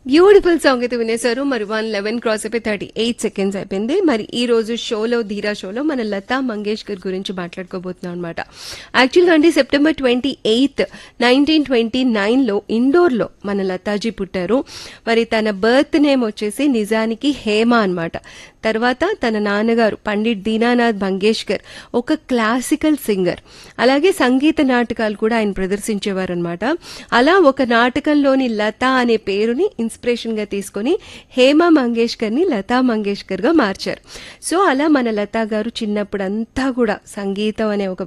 beautiful song అయితే వినేశారు మరి వన్ లెవెన్ క్రాస్ అయిపోయి థర్టీ ఎయిట్ సెకండ్స్ అయిపోయింది మరి ఈ రోజు షోలో ధీరా షోలో మన లతా మంగేష్కర్ గురించి మాట్లాడుకోబోతున్నాం అనమాట యాక్చువల్గా అండి September twenty eighth nineteen twenty నైన్లో ఇండోర్లో మన లతాజీ పుట్టారు మరి తన బర్త్ నేమ్ వచ్చేసి నిజానికి హేమ అన్నమాట తర్వాత తన నాన్నగారు పండిట్ దీనానాథ్ మంగేష్కర్ ఒక క్లాసికల్ సింగర్ అలాగే సంగీత నాటకాలు కూడా ఆయన ప్రదర్శించేవారనమాట అలా ఒక నాటకంలోని లత అనే పేరుని ఇన్స్పిరేషన్ గా తీసుకొని హేమ మంగేష్కర్ ని లతా మంగేష్కర్ గా మార్చారు సో అలా మన లతా గారు చిన్నప్పుడు అంతా కూడా సంగీతం అనే ఒక